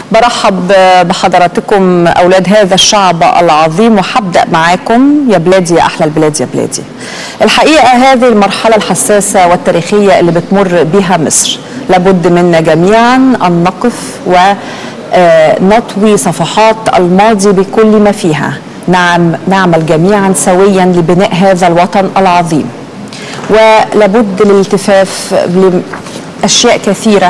برحب بحضراتكم أولاد هذا الشعب العظيم وحبدأ معاكم يا بلادي يا أحلى البلاد يا بلادي الحقيقة هذه المرحلة الحساسة والتاريخية اللي بتمر بها مصر لابد منا جميعا أن نقف ونطوي صفحات الماضي بكل ما فيها نعم نعمل جميعا سويا لبناء هذا الوطن العظيم ولابد الالتفاف لأشياء كثيرة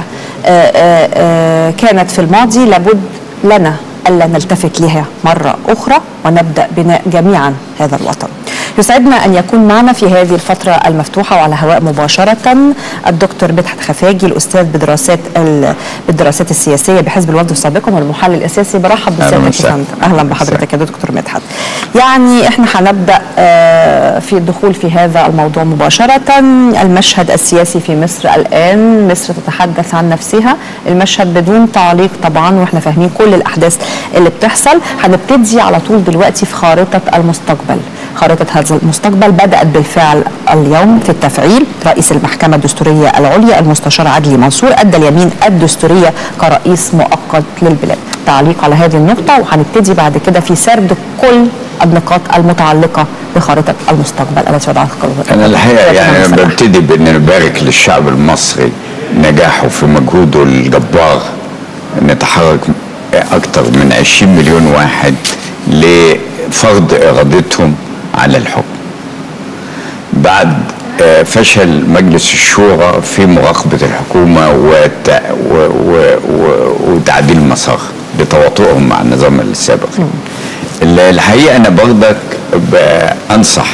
كانت في الماضي لابد لنا ألا نلتفت لها مرة أخرى ونبدأ بناء جميعا هذا الوطن يسعدنا أن يكون معنا في هذه الفترة المفتوحة وعلى هواء مباشرة الدكتور مدحت خفاجي الأستاذ بدراسات بالدراسات السياسية بحزب الوفد سابقا والمحلل الأساسي برحب بسيادتك أهلا بحضرتك يا دكتور مدحت يعني احنا هنبدأ في الدخول في هذا الموضوع مباشرة المشهد السياسي في مصر الآن مصر تتحدث عن نفسها المشهد بدون تعليق طبعا واحنا فاهمين كل الأحداث اللي بتحصل هنبتدي على طول دلوقتي في خارطة المستقبل خارطة هذا المستقبل بدأت بالفعل اليوم في التفعيل رئيس المحكمة الدستورية العليا المستشار عدلي منصور أدى اليمين الدستورية كرئيس مؤقت للبلاد تعليق على هذه النقطة وهنبتدي بعد كده في سرد كل النقاط المتعلقة بخارطة المستقبل التي وضعها أنا الحقيقة يعني ببتدي بأن نبارك للشعب المصري نجاحه في مجهوده الجبار نتحرك أكثر من 20 مليون واحد لفرض إرادتهم على الحكم بعد فشل مجلس الشورى في مراقبة الحكومة وت... و... و... و... وتعديل المسار بتواطؤهم مع النظام السابق الحقيقة أنا برضك بأنصح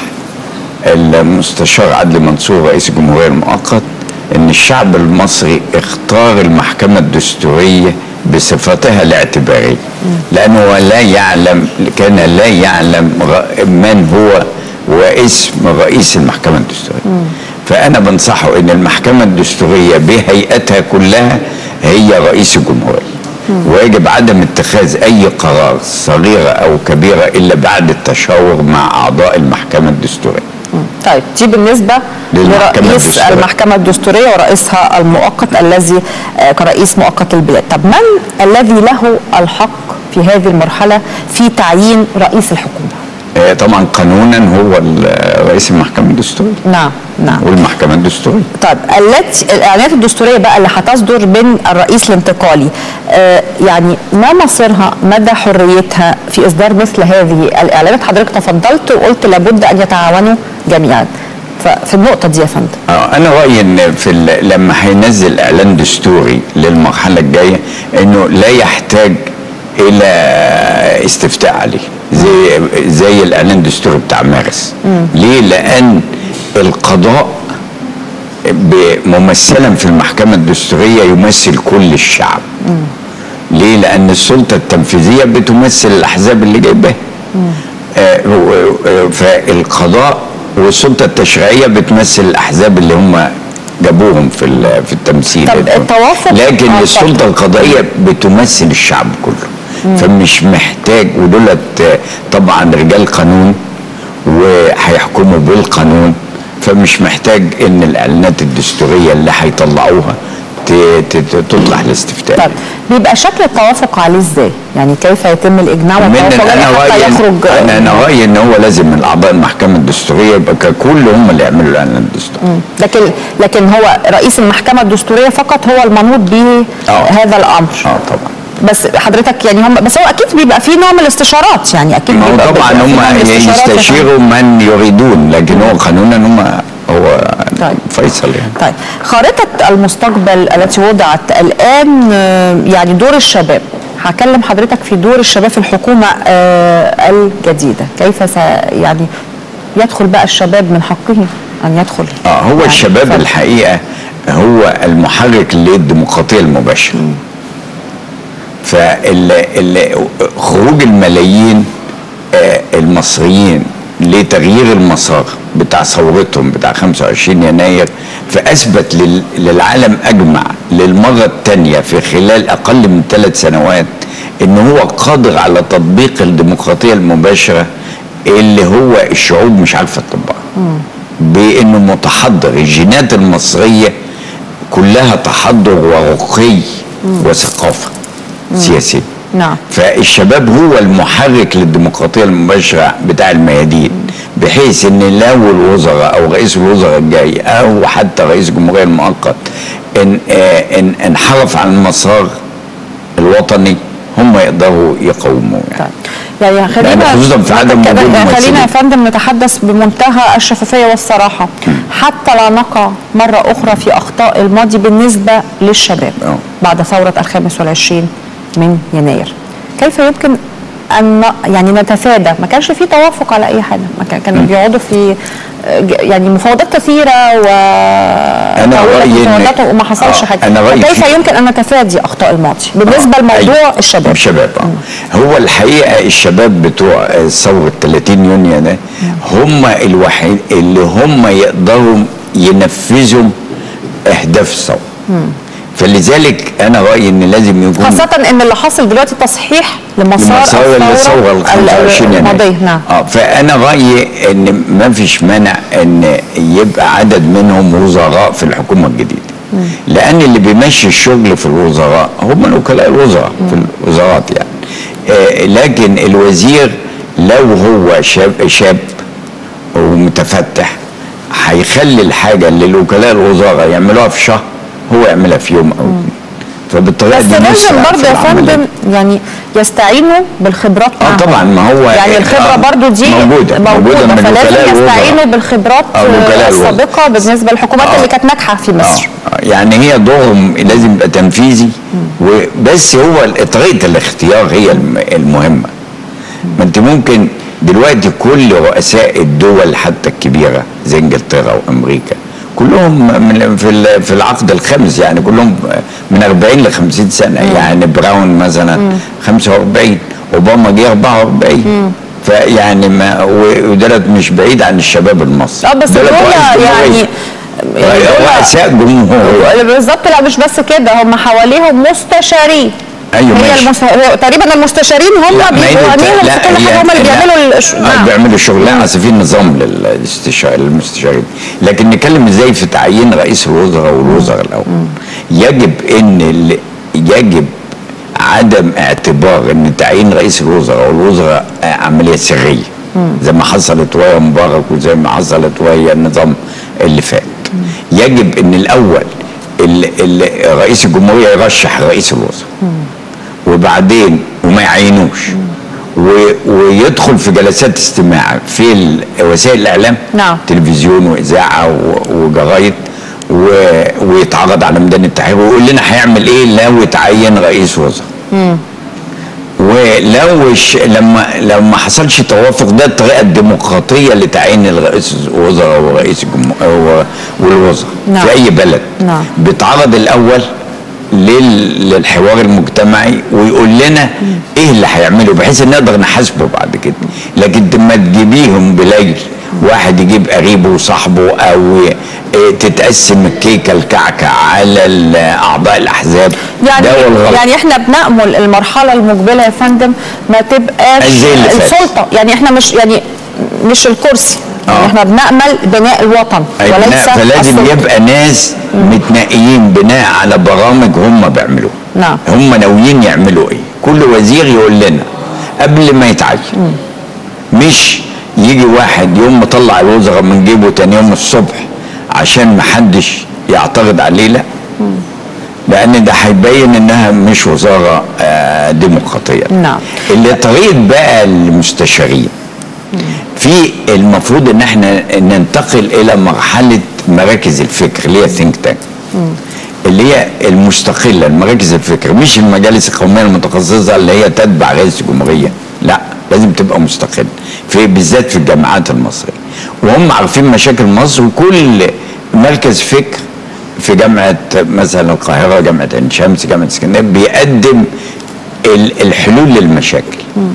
المستشار عدلي منصور رئيس الجمهورية المؤقت أن الشعب المصري اختار المحكمة الدستورية بصفتها الاعتبارية لأنه لا يعلم كان لا يعلم من هو واسم رئيس المحكمة الدستورية مم. فأنا بنصحه أن المحكمة الدستورية بهيئتها كلها هي رئيس الجمهورية ويجب عدم اتخاذ أي قرار صغيرة أو كبيرة إلا بعد التشاور مع أعضاء المحكمة الدستورية مم. طيب دي بالنسبة لرئيس الدستورية. المحكمة الدستورية ورئيسها المؤقت الذي كرئيس مؤقت للبلاد طب من الذي له الحق في هذه المرحلة في تعيين رئيس الحكومة طبعا قانونا هو رئيس المحكمه الدستوريه نعم نعم والمحكمه الدستوريه طيب التي الاعلانات الدستوريه بقى اللي هتصدر من الرئيس الانتقالي آه يعني ما مصيرها مدى حريتها في اصدار مثل هذه الاعلانات حضرتك تفضلت وقلت لابد ان يتعاونوا جميعا ففي النقطه دي يا فندم اه انا رايي ان في لما هينزل اعلان دستوري للمرحله الجايه انه لا يحتاج الى استفتاء عليه زي زي الاعلان الدستوري بتاع مارس مم. ليه لان القضاء ممثلا في المحكمه الدستوريه يمثل كل الشعب مم. ليه لان السلطه التنفيذيه بتمثل الاحزاب اللي جايباها آه فالقضاء والسلطه التشريعيه بتمثل الاحزاب اللي هم جابوهم في في التمثيل طب التوافق لكن آه السلطه القضائيه بتمثل الشعب كله مم. فمش محتاج ودولت طبعا رجال قانون وهيحكموا بالقانون فمش محتاج ان الاعلانات الدستوريه اللي هيطلعوها تطلع الاستفتاء طب بيبقى شكل التوافق عليه ازاي؟ يعني كيف يتم الاجماع والتوافق انا رايي يخرج انا انا رايي ان هو لازم من اعضاء المحكمه الدستوريه يبقى ككل هم اللي يعملوا الاعلان الدستوري لكن لكن هو رئيس المحكمه الدستوريه فقط هو المنوط به هذا الامر اه طبعا بس حضرتك يعني هم بس هو اكيد بيبقى في نوع من الاستشارات يعني اكيد ما بيبقى طبعا هم يستشيروا من يريدون لكن هو قانونا هم هو طيب. فيصل يعني طيب خارطه المستقبل التي وضعت الان يعني دور الشباب هكلم حضرتك في دور الشباب في الحكومه الجديده كيف يعني يدخل بقى الشباب من حقه ان يدخل اه هو يعني الشباب فضل. الحقيقه هو المحرك للديمقراطيه المباشره م. فخروج الملايين المصريين لتغيير المسار بتاع ثورتهم بتاع 25 يناير فاثبت للعالم اجمع للمره الثانيه في خلال اقل من ثلاث سنوات ان هو قادر على تطبيق الديمقراطيه المباشره اللي هو الشعوب مش عارفه تطبقها بانه متحضر الجينات المصريه كلها تحضر ورقي وثقافه سياسيه نعم فالشباب هو المحرك للديمقراطيه المباشره بتاع الميادين بحيث ان لو الوزراء او رئيس الوزراء الجاي او حتى رئيس الجمهوريه المؤقت ان آه، ان انحرف عن المسار الوطني هم يقدروا يقاوموا يعني. طيب يعني خلينا خصوصا في عدم وجود خلينا ممثلين. يا فندم نتحدث بمنتهى الشفافيه والصراحه حتى لا نقع مره اخرى في اخطاء الماضي بالنسبه للشباب أه. بعد ثوره الخامس والعشرين من يناير كيف يمكن ان يعني نتفادى ما كانش في توافق على اي حاجه ما كان كانوا بيقعدوا في آه، ج- يعني مفاوضات كثيره و رأيي إن- مفاوضات وما حصلش آه، حاجه أنا رأيي فكيف في- يمكن ان نتفادي اخطاء الماضي بالنسبه آه، لموضوع أيوة. الشباب الشباب آه. هو الحقيقه الشباب بتوع ثوره 30 يونيو ده هم الوحيد اللي هم يقدروا ينفذوا اهداف الثوره فلذلك انا رايي ان لازم يكون خاصة ان اللي حاصل دلوقتي تصحيح لمسار مسار الثوره ال 25 الماضية يناير نعم اه فانا رايي ان ما فيش مانع ان يبقى عدد منهم وزراء في الحكومه الجديده لان اللي بيمشي الشغل في الوزراء هم وكلاء الوزراء في الوزارات يعني آه لكن الوزير لو هو شاب شاب ومتفتح هيخلي الحاجه اللي الوكلاء الوزراء يعملوها في شهر هو يعملها في يوم او اتنين. فبالطريقه بس دي لازم نسرع برضه في يا العملية. فندم يعني يستعينوا بالخبرات اه معهم. طبعا ما هو يعني الخبرة آه، برضو دي موجودة موجودة من فلازم وكلاء يستعينوا الوزراء. بالخبرات آه، وكلاء الوزراء. السابقة بالنسبة للحكومات آه. اللي كانت ناجحة في مصر آه. يعني هي دورهم لازم يبقى تنفيذي وبس هو ال- طريقه الاختيار هي الم- المهمه ما انت ممكن دلوقتي كل رؤساء الدول حتى الكبيره زي انجلترا وامريكا كلهم من في ال- في العقد الخامس يعني كلهم من 40 ل 50 سنه يعني براون مثلا 45 اوباما جه 44 فيعني ما و- ودولت مش بعيد عن الشباب المصري اه بس دولت دول رئيس يعني جمهورية. يعني دول- رؤساء جمهوريه بالظبط لا مش بس كده هم حواليهم مستشارين أيوة هي ماشي. المس... هو تقريبا المستشارين هم لا، ما هي بيبقوا دي- عاملين لا، في كل هي- حاجه هم اللي لا. بيعملوا الش... آه، بيعملوا الشغل لا اصل في نظام للاستشار المستشارين لكن نتكلم ازاي في تعيين رئيس الوزراء والوزراء الاول يجب ان ال- يجب عدم اعتبار ان تعيين رئيس الوزراء والوزراء آه، عمليه سريه زي ما حصلت وهي مبارك وزي ما حصلت وهي النظام اللي فات يجب ان الاول ال- ال- رئيس الجمهوريه يرشح رئيس الوزراء وبعدين وما يعينوش و- ويدخل في جلسات استماع في ال- وسائل الاعلام نعم. تلفزيون واذاعه و- وجرايد و- ويتعرض على ميدان التحرير ويقول لنا هيعمل ايه لو اتعين رئيس وزراء ولو ش... لما لو ما حصلش توافق ده الطريقه الديمقراطيه لتعيين الرئيس الوزراء ورئيس الجمهوريه والوزراء نعم. في اي بلد نعم. بيتعرض الاول لل... للحوار المجتمعي ويقول لنا ايه اللي هيعمله بحيث ان نقدر نحاسبه بعد كده لكن لما تجيبيهم بليل واحد يجيب قريبه وصاحبه او إيه، تتقسم الكيكه الكعكه على ال- اعضاء الاحزاب يعني ده هو الغلط يعني احنا بنأمل المرحلة المقبلة يا فندم ما تبقاش زي اللي فات. السلطة يعني احنا مش يعني مش الكرسي يعني آه. احنا بنأمل بناء الوطن أي وليس بناء فلازم السلطة. يبقى ناس متنقيين بناء على برامج هم بيعملوها نعم. هم ناويين يعملوا ايه كل وزير يقول لنا قبل ما يتعين مش يجي واحد يوم مطلع الوزراء من جيبه تاني يوم الصبح عشان محدش يعترض عليه لا لان ده هيبين انها مش وزاره آه، ديمقراطيه نعم. اللي طريقه بقى المستشارين في المفروض ان احنا ننتقل الى مرحله مراكز الفكر اللي هي ثينك تانك اللي هي المستقله مراكز الفكر مش المجالس القوميه المتخصصه اللي هي تتبع رئيس الجمهوريه لا لازم تبقى مستقل في بالذات في الجامعات المصريه وهم عارفين مشاكل مصر وكل مركز فكر في جامعه مثلا القاهره جامعه عين شمس جامعه اسكندريه بيقدم ال- الحلول للمشاكل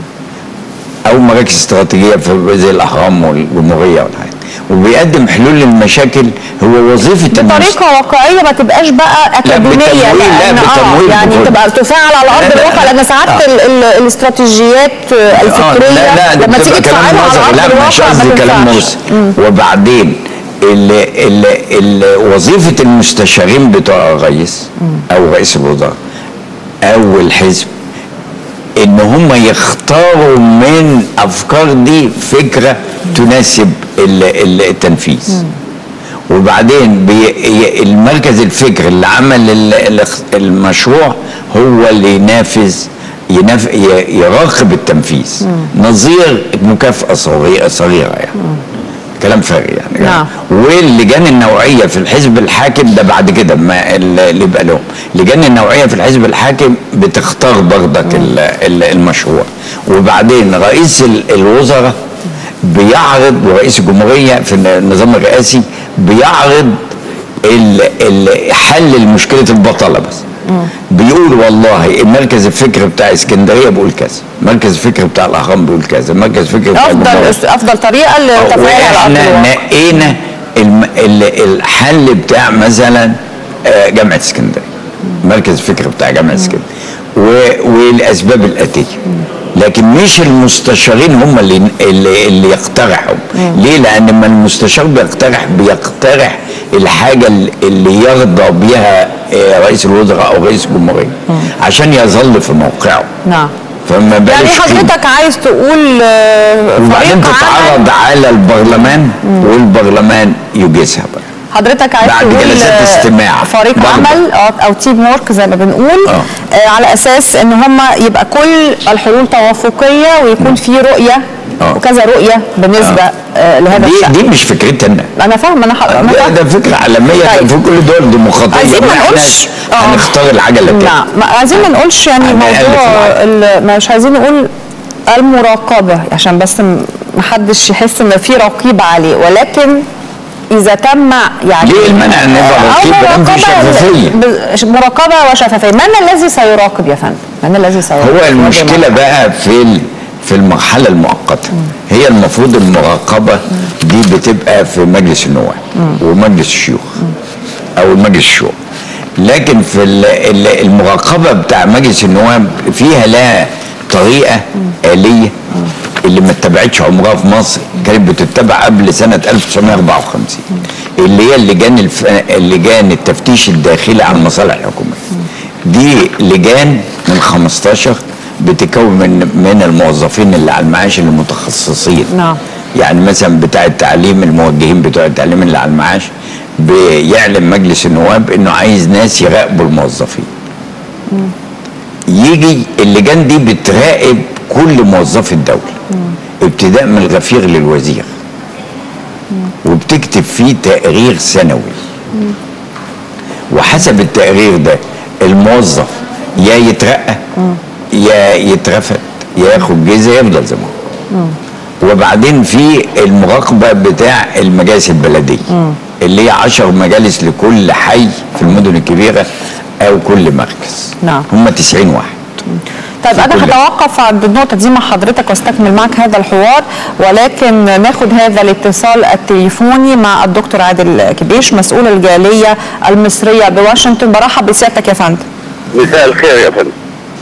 او مراكز استراتيجيه في زي الاهرام والجمهوريه والحاجات وبيقدم حلول للمشاكل هو وظيفه المست- بطريقة واقعية ما تبقاش بقى أكاديمية بالتمويل، لا، لأن بالتمويل اه يعني بكل. تبقى تفعل على أرض لا، لا، الواقع لا. لأن ساعات آه. ال- ال- الاستراتيجيات آه، الفكرية لا لا ده لما تيجي بتبقى كلام تفعلها على نظري أرض لا مش الواقع قصدي ما كلام تنفعش موسى وبعدين ال ال ال وظيفه المستشارين بتوع الرئيس او رئيس الوزراء او الحزب ان هم يختاروا من افكار دي فكره تناسب التنفيذ وبعدين بي المركز الفكري اللي عمل المشروع هو اللي ينافذ ينف... يراقب التنفيذ نظير مكافأة صغيرة صغيرة يعني مم. كلام فارغ يعني نعم. واللجان النوعيه في الحزب الحاكم ده بعد كده ما اللي يبقى لهم اللجان النوعيه في الحزب الحاكم بتختار برضك المشروع وبعدين رئيس الوزراء بيعرض ورئيس الجمهوريه في النظام الرئاسي بيعرض حل مشكله البطاله بس بيقول والله المركز الفكري بتاع اسكندريه بيقول كذا المركز الفكري بتاع الاهرام بيقول كذا المركز الفكري بتاع افضل افضل طريقه لتفعيل احنا نقينا الحل بتاع مثلا آه، جامعه اسكندريه المركز الفكري بتاع جامعه اسكندريه والاسباب الاتيه لكن مش المستشارين هم اللي اللي, اللي يقترحوا ليه لان لما المستشار بيقترح بيقترح الحاجه اللي يرضى بها آه، رئيس الوزراء او رئيس الجمهوريه عشان يظل في موقعه نعم فما يعني حضرتك عايز تقول آه، وبعدين تتعرض على البرلمان مم. والبرلمان يجيزها بقى حضرتك عايز بعد جلسات آه، استماع فريق برضه. عمل او تيم ورك زي ما بنقول آه. آه على اساس ان هم يبقى كل الحلول توافقيه ويكون في رؤيه أوه. وكذا رؤيه بالنسبه آه. آه لهذا دي الشأن دي مش فكرتنا انا فاهم انا حق. انا فاهم ده فكره عالميه طيب. في كل دول ديمقراطيه عايزين ما نقولش هنختار العجله لا عايزين ما نقولش يعني موضوع مش عايزين نقول المراقبه عشان بس ما حدش يحس ان في رقيب عليه ولكن اذا تم يعني ليه المنع ان يبقى رقيب في شفافيه مراقبه وشفافيه من الذي سيراقب يا فندم من الذي سيراقب هو المشكله بقى في في المرحله المؤقته هي المفروض المراقبه دي بتبقى في مجلس النواب ومجلس الشيوخ او مجلس الشورى لكن في المراقبه بتاع مجلس النواب فيها لها طريقه اليه اللي ما اتبعتش عمرها في مصر كانت بتتبع قبل سنه 1954 اللي هي اللجان الف... اللجان التفتيش الداخلي على المصالح الحكوميه دي لجان من 15 بتكون من من الموظفين اللي على المعاش المتخصصين نعم يعني مثلا بتاع التعليم الموجهين بتوع التعليم اللي على المعاش بيعلم مجلس النواب انه عايز ناس يراقبوا الموظفين يجي اللجان دي بتراقب كل موظفي الدوله ابتداء من الغفير للوزير وبتكتب فيه تقرير سنوي وحسب التقرير ده الموظف يا يترقى يا يترفد يا ياخد جزء يفضل زي ما هو وبعدين في المراقبه بتاع المجالس البلديه اللي هي 10 مجالس لكل حي في المدن الكبيره او كل مركز نعم هم 90 واحد طيب انا هتوقف عند النقطه دي مع حضرتك واستكمل معك هذا الحوار ولكن ناخد هذا الاتصال التليفوني مع الدكتور عادل كبيش مسؤول الجاليه المصريه بواشنطن برحب بسيادتك يا فندم مساء الخير يا فندم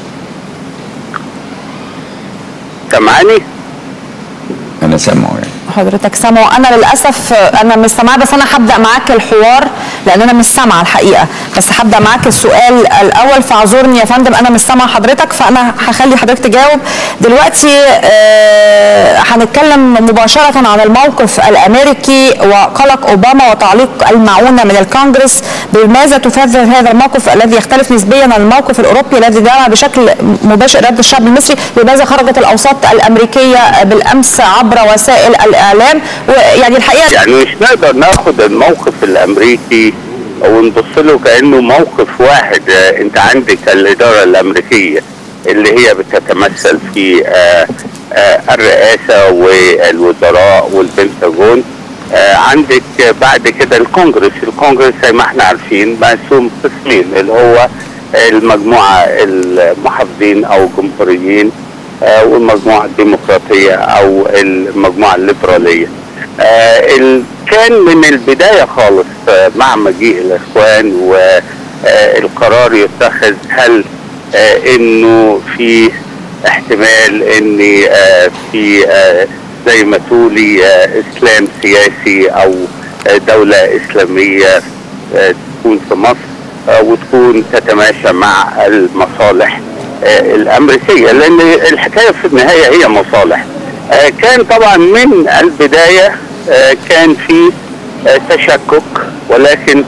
سامعني انا سامعه يعني حضرتك سامعه انا للاسف انا مش سامعه بس انا هبدا معاك الحوار لان انا مش سامعه الحقيقه بس هبدا معاك السؤال الاول فاعذرني يا فندم انا مش سامعه حضرتك فانا هخلي حضرتك تجاوب دلوقتي آه هنتكلم مباشره عن الموقف الامريكي وقلق اوباما وتعليق المعونه من الكونجرس بماذا تفسر هذا الموقف الذي يختلف نسبيا عن الموقف الاوروبي الذي جرى بشكل مباشر رد الشعب المصري لماذا خرجت الاوساط الامريكيه بالامس عبر وسائل الاعلام ويعني الحقيقه يعني مش نقدر ناخد الموقف الامريكي ونبص له كانه موقف واحد انت عندك الاداره الامريكيه اللي هي بتتمثل في آه، آه، الرئاسه والوزراء والبنتاجون آه، عندك بعد كده الكونجرس الكونجرس زي ما احنا عارفين مقسوم قسمين اللي هو المجموعه المحافظين او الجمهوريين والمجموعه الديمقراطيه او المجموعه الليبراليه آه، كان من البدايه خالص آه، مع مجيء الاخوان والقرار يتخذ هل آه، انه في احتمال ان في زي ما تقولي اسلام سياسي او دوله اسلاميه تكون في مصر وتكون تتماشى مع المصالح الامريكيه لان الحكايه في النهايه هي مصالح كان طبعا من البدايه كان في تشكك ولكن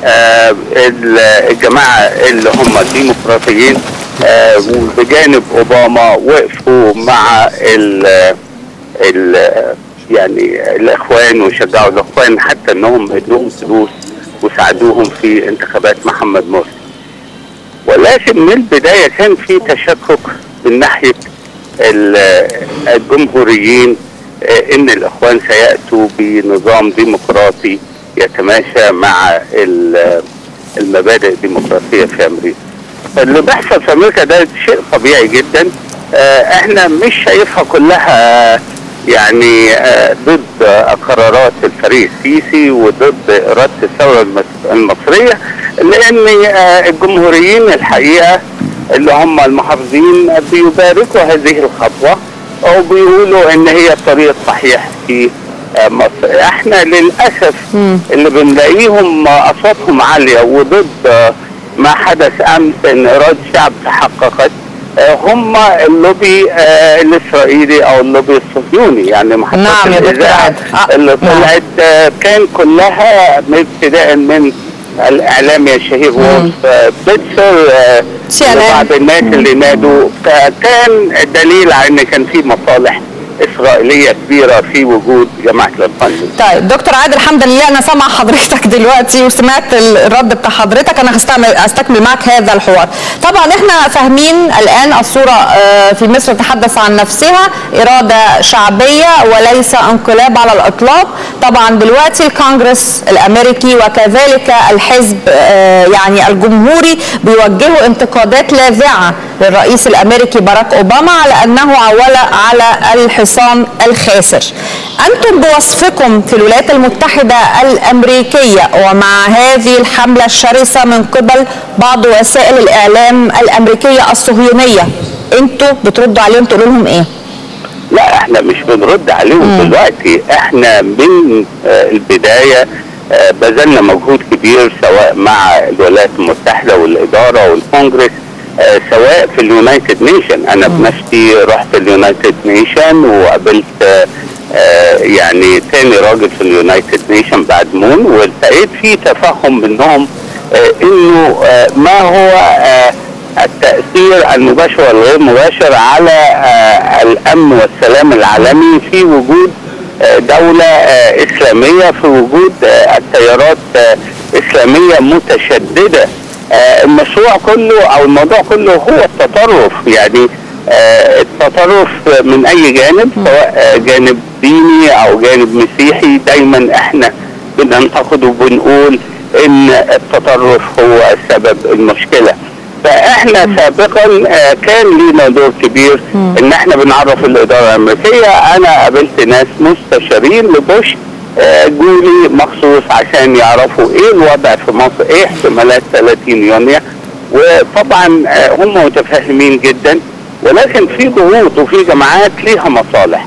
الجماعه اللي هم الديمقراطيين بجانب اوباما وقفوا مع ال ال يعني الاخوان وشجعوا الاخوان حتى انهم ادوهم فلوس وساعدوهم في انتخابات محمد مرسي ولكن من البدايه كان في تشكك من ناحيه الجمهوريين ان الاخوان سياتوا بنظام ديمقراطي يتماشى مع المبادئ الديمقراطيه في امريكا. اللي بيحصل في امريكا ده شيء طبيعي جدا احنا مش شايفها كلها يعني ضد قرارات الفريق السيسي وضد اراده الثوره المصريه لان الجمهوريين الحقيقه اللي هم المحافظين بيباركوا هذه الخطوه او بيقولوا ان هي الطريق الصحيح في مصر احنا للاسف اللي بنلاقيهم اصواتهم عاليه وضد ما حدث امس ان اراده الشعب تحققت هم اللوبي الاسرائيلي او اللوبي الصهيوني يعني محطات نعم الاذاعه اللي طلعت كان كلها ابتداء من الاعلامي الشهير وولف بيتسر بعض الناس اللي نادوا فكان دليل على ان كان في مصالح اسرائيليه كبيره في وجود جماعه الفن طيب دكتور عادل حمدا لله انا سامع حضرتك دلوقتي وسمعت الرد بتاع حضرتك انا هستعمل استكمل معك هذا الحوار طبعا احنا فاهمين الان الصوره في مصر تتحدث عن نفسها اراده شعبيه وليس انقلاب على الاطلاق طبعا دلوقتي الكونجرس الامريكي وكذلك الحزب يعني الجمهوري بيوجهوا انتقادات لاذعه للرئيس الامريكي باراك اوباما على انه عول على الحصان الخاسر أنتم بوصفكم في الولايات المتحدة الأمريكية ومع هذه الحملة الشرسة من قبل بعض وسائل الإعلام الأمريكية الصهيونية أنتوا بتردوا عليهم تقولوا لهم إيه؟ لا احنا مش بنرد عليهم مم. دلوقتي احنا من البداية بذلنا مجهود كبير سواء مع الولايات المتحدة والإدارة والكونجرس آه سواء في اليونايتد نيشن انا بنفسي رحت اليونايتد نيشن وقابلت آه آه يعني تاني راجل في اليونايتد نيشن بعد مون والتقيت في تفهم منهم انه ما هو التاثير المباشر والغير مباشر على الامن والسلام العالمي في وجود دولة إسلامية في وجود التيارات إسلامية متشددة المشروع كله او الموضوع كله هو التطرف يعني التطرف من اي جانب سواء جانب ديني او جانب مسيحي دايما احنا بننتقد وبنقول ان التطرف هو سبب المشكله فاحنا سابقا كان لينا دور كبير ان احنا بنعرف الاداره الامريكيه انا قابلت ناس مستشارين لبوش جولي مخصوص عشان يعرفوا ايه الوضع في مصر ايه احتمالات 30 يونيو وطبعا هم متفاهمين جدا ولكن في ضغوط وفي جماعات ليها مصالح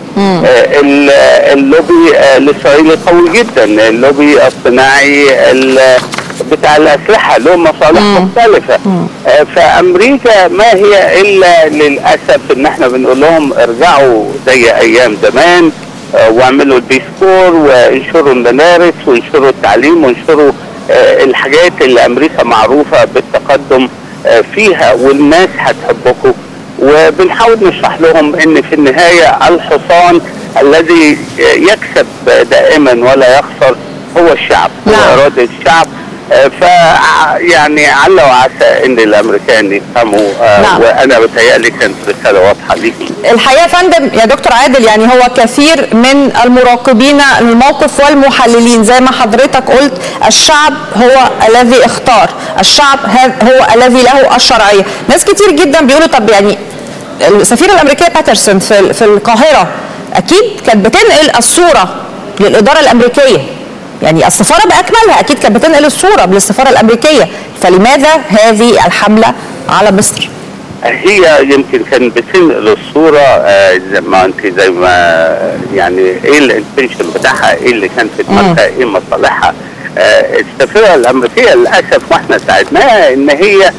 اللوبي الاسرائيلي قوي جدا اللوبي الصناعي بتاع الاسلحه له مصالح مم. مختلفه مم. فامريكا ما هي الا للاسف ان احنا بنقول لهم ارجعوا زي ايام زمان واعملوا البيسكور وانشروا المدارس وانشروا التعليم وانشروا الحاجات اللي امريكا معروفه بالتقدم فيها والناس هتحبكم وبنحاول نشرح لهم ان في النهايه الحصان الذي يكسب دائما ولا يخسر هو الشعب هو اراده الشعب ف يعني عل وعسى ان الامريكان يفهموا نعم. وانا بتهيألي كانت رساله واضحه ليكم. الحقيقه يا فندم يا دكتور عادل يعني هو كثير من المراقبين الموقف والمحللين زي ما حضرتك قلت الشعب هو الذي اختار، الشعب هو الذي له الشرعيه، ناس كتير جدا بيقولوا طب يعني السفيره الامريكيه باترسون في في القاهره اكيد كانت بتنقل الصوره للاداره الامريكيه يعني السفارة بأكملها أكيد كانت بتنقل الصورة للسفارة الأمريكية فلماذا هذه الحملة على مصر؟ هي يمكن كانت بتنقل الصورة آه زي ما أنت زي ما يعني إيه الانتنشن بتاعها إيه اللي كان في دماغها إيه مصالحها آه السفيرة الأمريكية للأسف وإحنا ساعدناها إن هي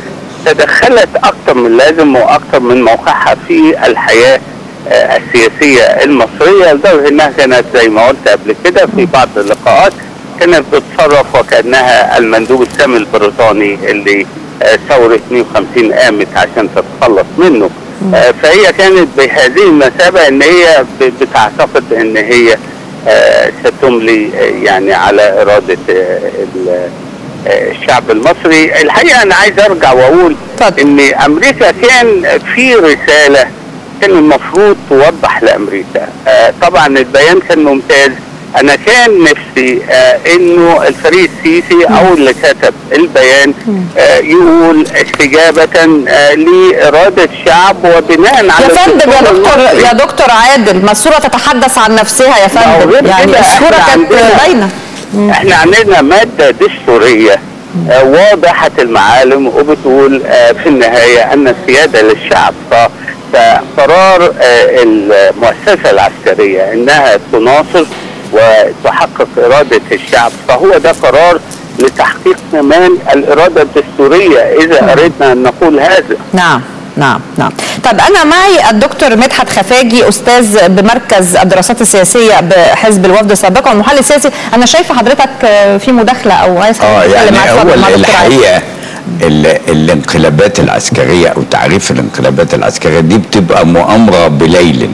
تدخلت اكثر من لازم واكثر من موقعها في الحياه آه، السياسيه المصريه لدرجه انها كانت زي ما قلت قبل كده في بعض اللقاءات كانت بتتصرف وكانها المندوب السامي البريطاني اللي آه، ثوره 52 قامت عشان تتخلص منه آه، فهي كانت بهذه المثابه ان هي ب- بتعتقد ان هي آه، ستملي آه، يعني على اراده آه، ال- آه، الشعب المصري الحقيقه انا عايز ارجع واقول اتفضل. ان امريكا كان في رساله كان المفروض توضح لامريكا آه، طبعا البيان كان ممتاز انا كان نفسي آه انه الفريق السيسي او اللي كتب البيان آه يقول استجابه آه لاراده شعب وبناء على يا فندم يا الدستور دكتور المصري. يا دكتور عادل ما الصوره تتحدث عن نفسها يا ما هو فندم غير يعني كده الصوره إحنا كانت عندنا- باينه احنا عندنا مادة دستورية آه، واضحة المعالم وبتقول آه، في النهاية أن السيادة للشعب ف- فقرار آه، المؤسسة العسكرية أنها تناصر وتحقق إرادة الشعب فهو ده قرار لتحقيق كمان الإرادة الدستورية إذا أردنا أن نقول هذا نعم نعم نعم طب انا معي الدكتور مدحت خفاجي استاذ بمركز الدراسات السياسيه بحزب الوفد سابقا ومحلل سياسي انا شايفه حضرتك آه، في مداخله او عايز اه تتكلم يعني معاك. اتفضل هو مع دكتور عادل. الحقيقه ال- الانقلابات العسكريه او تعريف الانقلابات العسكريه دي بتبقى مؤامره بليل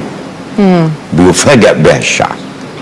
بيفاجأ بها الشعب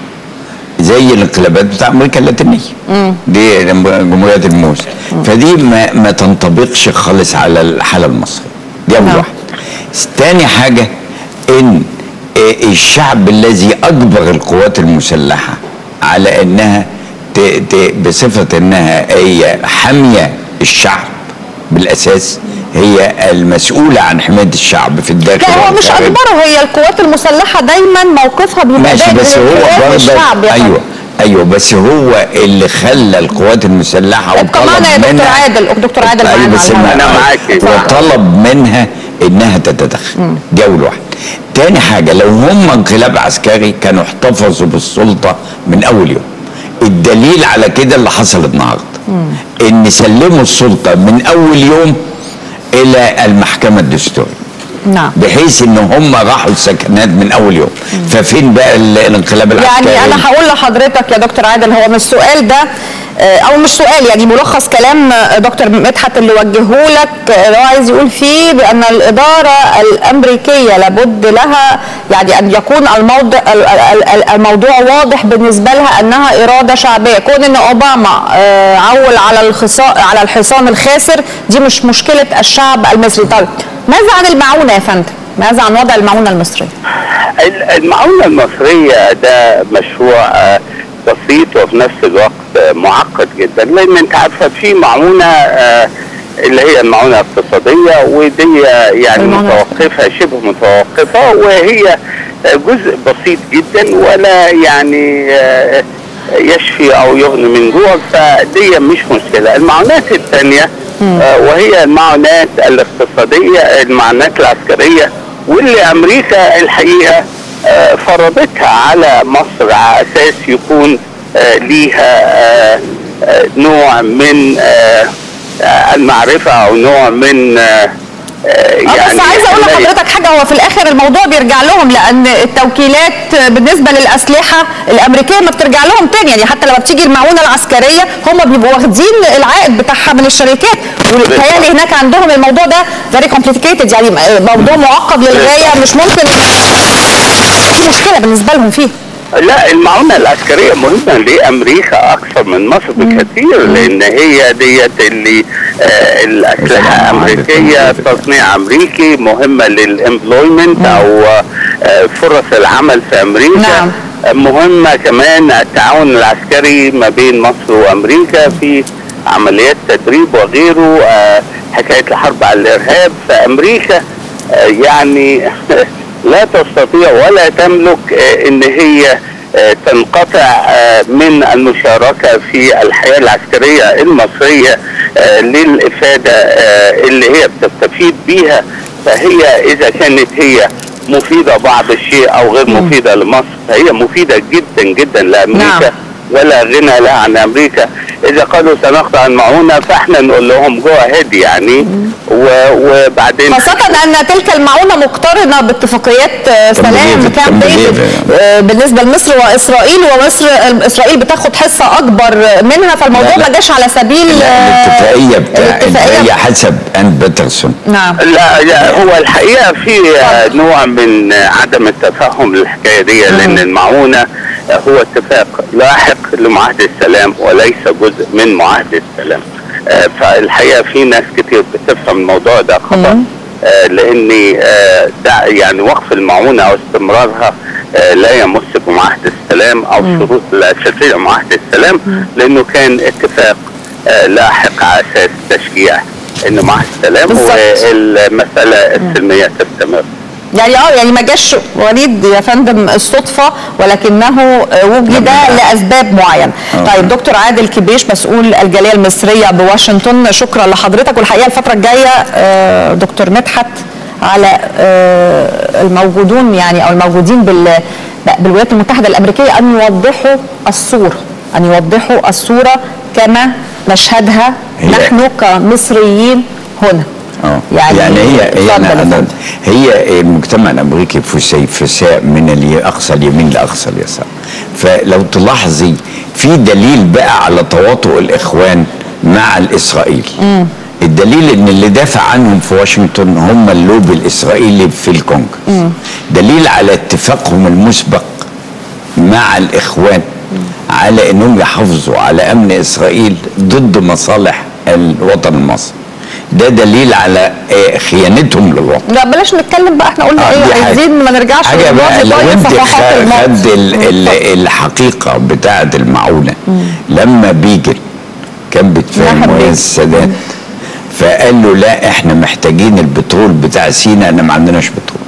زي الانقلابات بتاع امريكا اللاتينيه دي جمهوريه الموز فدي ما, ما تنطبقش خالص على الحاله المصريه دي اول نعم. واحده تاني حاجه ان آه، الشعب الذي اجبر القوات المسلحه على انها ت ت بصفه انها هي حاميه الشعب بالاساس هي المسؤوله عن حمايه الشعب في الداخل لا هو مش والخارج. اجبره هي القوات المسلحه دايما موقفها بيبقى ماشي دايما بس هو لانقاذ برضه الشعب يا ايوه فندم. ايوه بس هو اللي خلى القوات المسلحه ابقى معنا يا دكتور منها- عادل دكتور عادل ايوه معانا بس على الهواء. أنا ما- معاك. وطلب منها انها تتدخل دي اول واحده تاني حاجه لو هم انقلاب عسكري كانوا احتفظوا بالسلطه من اول يوم الدليل على كده اللي حصل النهارده ان سلموا السلطه من اول يوم الى المحكمه الدستوريه نعم بحيث ان هم راحوا السكنات من اول يوم ففين بقى ال- الانقلاب العسكري يعني انا هقول لحضرتك يا دكتور عادل هو مش السؤال ده آه، او مش سؤال يعني ملخص كلام آه، دكتور مدحت اللي وجهه لك آه، هو عايز يقول فيه بان الاداره الامريكيه لابد لها يعني ان يكون الموضوع ال- ال- ال- الموضوع واضح بالنسبه لها انها اراده شعبيه كون ان اوباما آه، عول على الخصا على الحصان الخاسر دي مش مشكله الشعب المصري طيب ماذا عن المعونه يا فندم ماذا عن وضع المعونه المصريه ال- المعونة المصرية ده مشروع آه، بسيط وفي نفس الوقت آه، معقد جدا لان انت عارفة في معونة آه، اللي هي المعونة الاقتصادية ودي يعني المعونة متوقفة شبه متوقفة وهي آه، جزء بسيط جدا ولا يعني آه، يشفي او يغني من جوع فدي مش مشكلة المعونات الثانية آه، وهي المعونات الاقتصادية المعونات العسكرية واللي امريكا الحقيقة آه، فرضتها على مصر على اساس يكون آه، ليها آه، آه، نوع من آه، آه، المعرفة او نوع من آه، آه، اه بس عايزه اقول حماية- لحضرتك حاجه هو في الاخر الموضوع بيرجع لهم لان التوكيلات بالنسبه للاسلحه الامريكيه ما بترجع لهم تاني يعني حتى لما بتيجي المعونه العسكريه هم بيبقوا واخدين العائد بتاعها من الشركات وبيتهيألي هناك عندهم الموضوع ده فيري كومبليكيتد يعني موضوع معقد للغايه مش ممكن في مشكله بالنسبه لهم فيه لا المعونة العسكرية مهمة لأمريكا أكثر من مصر بكثير لأن هي ديت اللي آه الأسلحة طبعاً أمريكية عندك- تصنيع أمريكي مهمة للإمبلويمنت أو آه فرص العمل في أمريكا نعم. آه، مهمة كمان التعاون العسكري ما بين مصر وأمريكا في عمليات تدريب وغيره آه حكاية الحرب على الإرهاب فأمريكا آه، يعني لا تستطيع ولا تملك آه، ان هي آه، تنقطع آه، من المشاركة في الحياة العسكرية المصرية آه، للإفادة آه، اللي هي بتستفيد بيها فهي إذا كانت هي مفيدة بعض الشيء أو غير مفيدة لمصر فهي مفيدة جدا جدا لأمريكا نعم. ولا غنى لها عن امريكا اذا قالوا سنقطع المعونه فاحنا نقول لهم جو اهيد يعني وبعدين خاصه ان تلك المعونه مقترنه باتفاقيات سلام كامب ديفيد بالنسبه لمصر واسرائيل ومصر اسرائيل بتاخد حصه اكبر منها فالموضوع ما جاش على سبيل الاتفاقيه بتاع هي حسب ان بيترسون نعم لا, لا هو الحقيقه في نوع من عدم التفهم للحكايه دي لان المعونه هو اتفاق لاحق لمعاهده السلام وليس جزء من معاهده السلام فالحقيقه في ناس كتير بتفهم الموضوع ده خطا لان ده يعني وقف المعونه او استمرارها لا يمس بمعاهده السلام او شروط الاساسيه لمعاهده السلام لانه كان اتفاق لاحق على اساس تشجيع انه مع السلام والمساله السلميه تستمر يعني اه يعني ما جاش وليد يا فندم الصدفه ولكنه وجد لاسباب معينه. طيب دكتور عادل كبيش مسؤول الجاليه المصريه بواشنطن شكرا لحضرتك والحقيقه الفتره الجايه دكتور مدحت على الموجودون يعني او الموجودين بال بالولايات المتحده الامريكيه ان يوضحوا الصوره ان يوضحوا الصوره كما نشهدها نحن كمصريين هنا اه يعني, يعني هي هي أنا أنا هي المجتمع الامريكي فساء من اقصى اليمين لاقصى اليسار فلو تلاحظي في دليل بقى على تواطؤ الاخوان مع الاسرائيل م. الدليل ان اللي دافع عنهم في واشنطن هم اللوبي الاسرائيلي في الكونجرس دليل على اتفاقهم المسبق مع الاخوان على انهم يحافظوا على امن اسرائيل ضد مصالح الوطن المصري ده دليل على خيانتهم للوطن لا بلاش نتكلم بقى احنا قلنا آه ايه عايزين ما نرجعش حاجه بقى لو انت خد الحقيقه بتاعه المعونه مم. لما بيجل كان بيتفاهم ويا السادات فقال له لا احنا محتاجين البترول بتاع سينا انا ما عندناش بترول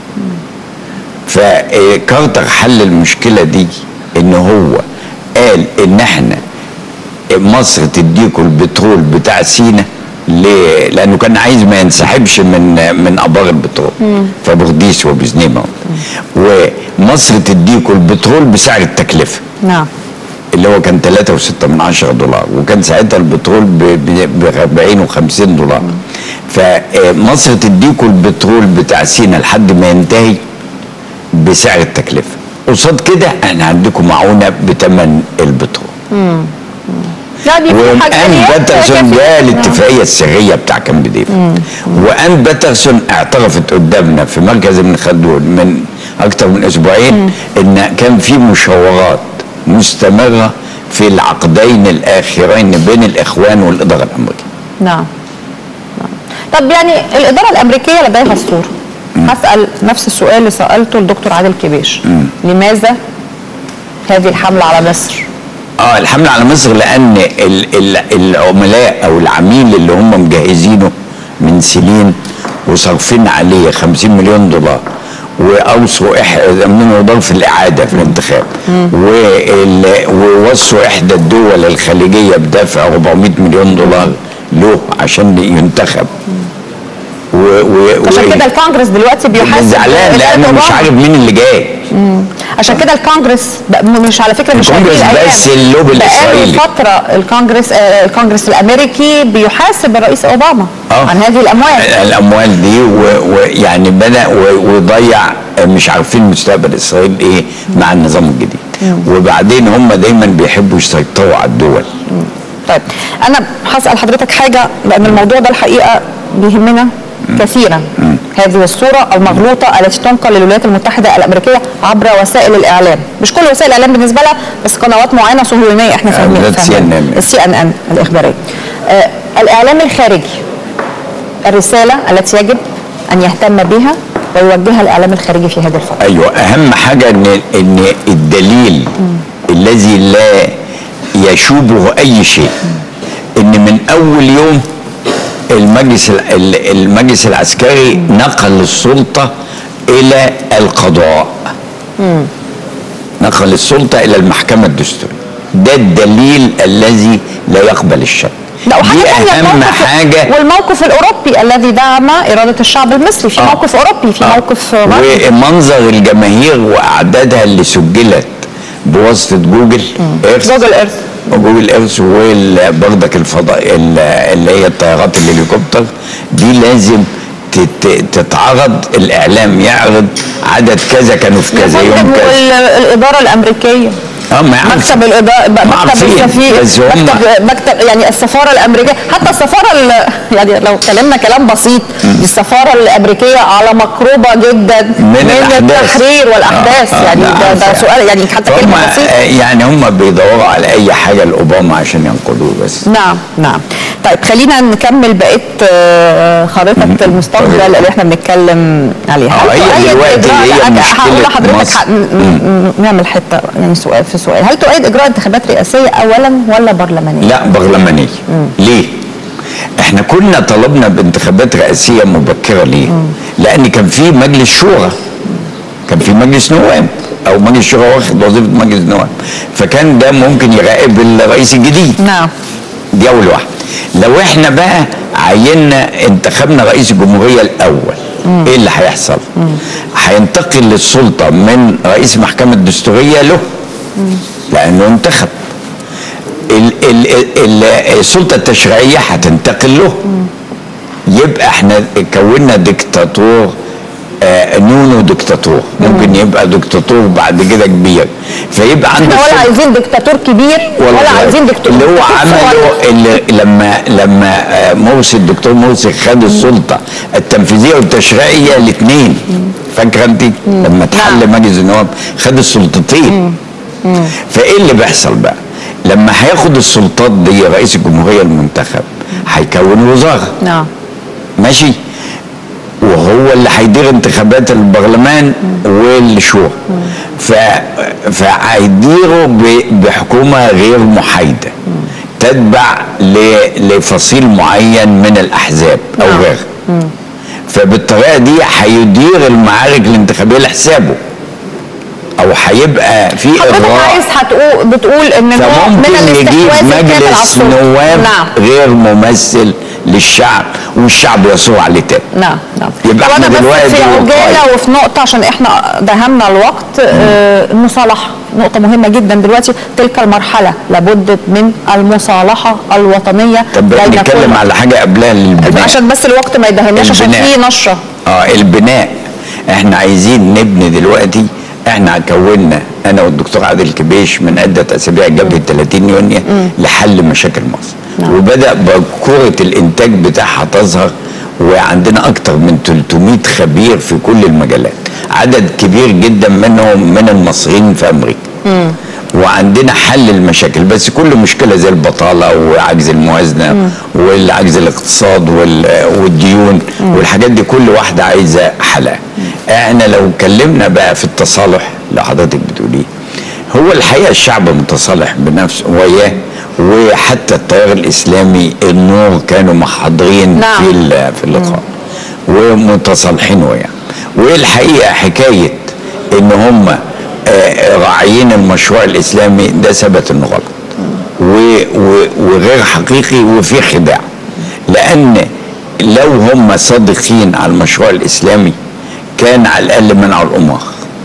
فكارتر حل المشكله دي ان هو قال ان احنا مصر تديكوا البترول بتاع سينا ليه؟ لانه كان عايز ما ينسحبش من من ابار البترول فبرديس وبزنيمه ومصر تديكوا البترول بسعر التكلفه نعم اللي هو كان 3.6 من عشرة دولار وكان ساعتها البترول ب 40 و50 دولار فمصر تديكوا البترول بتاع سينا لحد ما ينتهي بسعر التكلفه قصاد كده احنا عندكم معونه بثمن البترول مم. يعني وان باترسون ده الاتفاقيه السريه بتاع كامب ديفيد وان باترسون اعترفت قدامنا في مركز ابن خلدون من اكتر من اسبوعين مم. ان كان في مشاورات مستمره في العقدين الاخرين بين الاخوان والاداره الامريكيه. نعم. نعم. طب يعني الاداره الامريكيه لديها الصوره. هسال نفس السؤال اللي سالته الدكتور عادل كبيش. مم. لماذا هذه الحمله على مصر؟ اه الحمله على مصر لان ال ال العملاء او العميل اللي هم مجهزينه من سنين وصارفين عليه 50 مليون دولار واوصوا ضمنوا دور في الاعاده في الانتخاب ووصوا احدى الدول الخليجيه بدافع 400 مليون دولار له عشان ينتخب و و عشان كده الكونجرس دلوقتي بيحاسب زعلان لانه مش عارف مين اللي جاي عشان كده الكونجرس مش على فكره مش الكونجرس بس اللوبي الاسرائيلي فتره الكونجرس آه الكونجرس الامريكي بيحاسب الرئيس اوباما آه. عن هذه الاموال الاموال دي ويعني بدا وضيع مش عارفين مستقبل اسرائيل ايه مع النظام الجديد مم. وبعدين هم دايما بيحبوا يسيطروا على الدول مم. طيب انا هسال حضرتك حاجه لان الموضوع ده الحقيقه بيهمنا كثيرا مم. هذه الصورة المغلوطة التي تنقل للولايات المتحدة الأمريكية عبر وسائل الإعلام مش كل وسائل الإعلام بالنسبة لها بس قنوات معينة صهيونية احنا فاهمين السي ان ان الإخبارية آه الإعلام الخارجي الرسالة التي يجب أن يهتم بها ويوجهها الإعلام الخارجي في هذه الفترة أيوة أهم حاجة إن إن الدليل مم. الذي لا يشوبه أي شيء إن من أول يوم المجلس المجلس العسكري نقل السلطه الى القضاء مم. نقل السلطه الى المحكمه الدستوريه ده الدليل الذي لا يقبل الشك لا دي اهم حاجه والموقف الاوروبي الذي دعم اراده الشعب المصري في آه. موقف اوروبي في آه. موقف ومنظر الجماهير واعدادها اللي سجلت بواسطه جوجل ايرث جوجل ايرث جوجل ايرث وبرضك الفضاء ال- اللي هي الطيارات الهليكوبتر دي لازم تت- تتعرض الاعلام يعرض عدد كذا كانوا في كذا يوم فندم، كذا وال- الاداره الامريكيه اه ما يعرفش. مكتب الاداره مكتب عارفين، السفير بس هم- مكتب مكتب يعني السفاره الامريكيه حتى السفاره ال- يعني لو اتكلمنا كلام بسيط السفاره الامريكيه على مقربه جدا من الأحداث. التحرير والاحداث آه، آه، يعني لا، ده, ده عارفة. سؤال يعني حتى فهم كلمه بسيطه آه، يعني هم بيدوروا على اي حاجه لاوباما عشان ينقضوه بس نعم نعم طيب خلينا نكمل بقيه آه، خريطه المستقبل طيب. اللي احنا بنتكلم عليها آه، هل هي تؤيد دلوقتي إجراء- هي أنا مشكلة هقول لحضرتك مصر. ح- م- م- نعمل حته يعني سؤال في سؤال هل تؤيد اجراء انتخابات رئاسيه اولا ولا برلمانيه؟ لا برلمانيه ليه؟ احنا كنا طلبنا بانتخابات رئاسيه مبكره ليه؟ لان كان في مجلس شورى كان في مجلس نواب او مجلس شورى واخد وظيفه مجلس نواب فكان ده ممكن يراقب الرئيس الجديد نعم دي اول واحده لو احنا بقى عيننا انتخبنا رئيس الجمهوريه الاول ايه اللي هيحصل هينتقل للسلطه من رئيس المحكمه الدستوريه له لانه انتخب ال ال ال السلطه التشريعيه هتنتقل له يبقى احنا كونا ديكتاتور آه نونو ديكتاتور ممكن يبقى ديكتاتور بعد كده كبير فيبقى عنده احنا ولا السلطة- عايزين دكتاتور كبير ولا, صغير. عايزين دكتور اللي هو دكتاتور صغير. عمله اللي لما لما آه، مرسي الدكتور مرسي خد السلطه التنفيذيه والتشريعيه الاثنين فاكره انت لما اتحل نعم. مجلس النواب خد السلطتين فايه اللي بيحصل بقى لما هياخد السلطات دي رئيس الجمهوريه المنتخب هيكون وزاره نعم ماشي وهو اللي هيدير انتخابات البرلمان والشورى ف فهيديروا ب- بحكومه غير محايده تتبع ل- لفصيل معين من الاحزاب او نعم. غيرها فبالطريقه دي هيدير المعارك الانتخابيه لحسابه او هيبقى في حضرتك اغراء عايز هتقول بتقول ان هو من فممكن يجيب الاستحواذ الكامل على مجلس السلطة. نواب نعم غير ممثل للشعب والشعب يصور عليه تاني نعم نعم يبقى طب احنا انا بس دلوقتي في عجاله واقعي. وفي نقطه عشان احنا دهمنا الوقت آه، المصالحه نقطه مهمه جدا دلوقتي تلك المرحله لابد من المصالحه الوطنيه طب بين نتكلم كل- على حاجه قبلها للبناء عشان بس الوقت ما يدهمناش عشان البناء. في نشره اه البناء احنا عايزين نبني دلوقتي احنا كونا انا والدكتور عادل كبيش من عده اسابيع جبهه 30 يونيو لحل مشاكل مصر نعم. وبدا بكره الانتاج بتاعها تظهر وعندنا اكتر من 300 خبير في كل المجالات عدد كبير جدا منهم من المصريين في امريكا وعندنا حل المشاكل بس كل مشكله زي البطاله وعجز الموازنه والعجز الاقتصاد وال- والديون والحاجات دي كل واحده عايزه حلقه احنا لو اتكلمنا بقى في التصالح اللي حضرتك بتقوليه هو الحقيقه الشعب متصالح بنفسه وياه وحتى التيار الاسلامي النور كانوا محاضرين نعم. في ال- في اللقاء ومتصالحين وياه والحقيقه حكايه ان هم آه، راعيين المشروع الاسلامي ده ثبت انه غلط و- و- وغير حقيقي وفي خداع لان لو هم صادقين على المشروع الاسلامي كان على الاقل منعوا الامور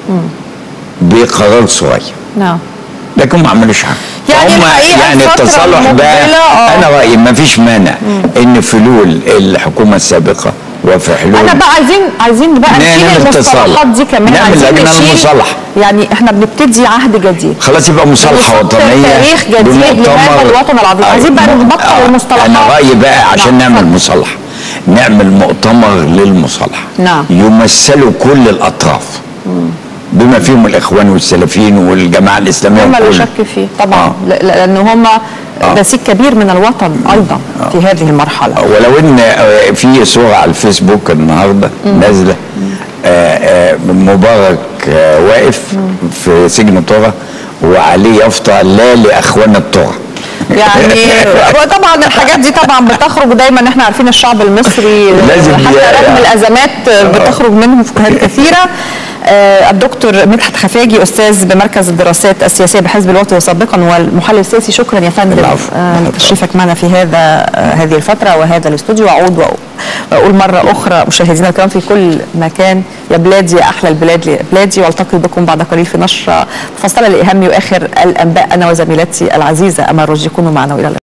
بقرار صغير نعم لكن ما عملوش حاجه يعني هم الحقيقة يعني الفترة التصالح بقى المقبلة، آه. انا رايي ما فيش مانع ان فلول الحكومه السابقه وفي حلول انا بقى عايزين عايزين بقى نعمل نشيل اتصال. المصطلحات دي كمان نعمل عايزين لجنة نشيل المصالحة. يعني احنا بنبتدي عهد جديد خلاص يبقى مصالحه بنحط وطنيه تاريخ جديد بمؤتمر- لهذا الوطن العظيم. أيوة. عايزين بقى نبطل آه. المصطلحات. انا رايي بقى عشان نعم. نعمل مصالحه نعمل مؤتمر للمصالحه نعم. يمثلوا كل الاطراف بما فيهم الاخوان والسلفيين والجماعه الاسلاميه هم لا وكل- شك فيه طبعا آه. ل- لان هم نسيج كبير من الوطن ايضا في هذه المرحله ولو ان آه، في صوره على الفيسبوك النهارده نازله آه، آه، مبارك آه، واقف في سجن طرة وعليه يافطه لا لاخوان الطرة يعني طبعا الحاجات دي طبعا بتخرج دايما احنا عارفين الشعب المصري لازم حتى ي- رغم الازمات بتخرج منه فكاهات كثيره آه، الدكتور مدحت خفاجي استاذ بمركز الدراسات السياسيه بحزب الوطني سابقا والمحلل السياسي شكرا يا فندم العفو. آه، لتشريفك معنا في هذا آه، هذه الفتره وهذا الاستوديو واعود واقول مره اخرى مشاهدينا الكرام في كل مكان يا بلادي يا احلى البلاد يا بلادي والتقي بكم بعد قليل في نشره مفصله لاهم واخر الانباء انا وزميلتي العزيزه امل رشدي كونوا معنا والى اللقاء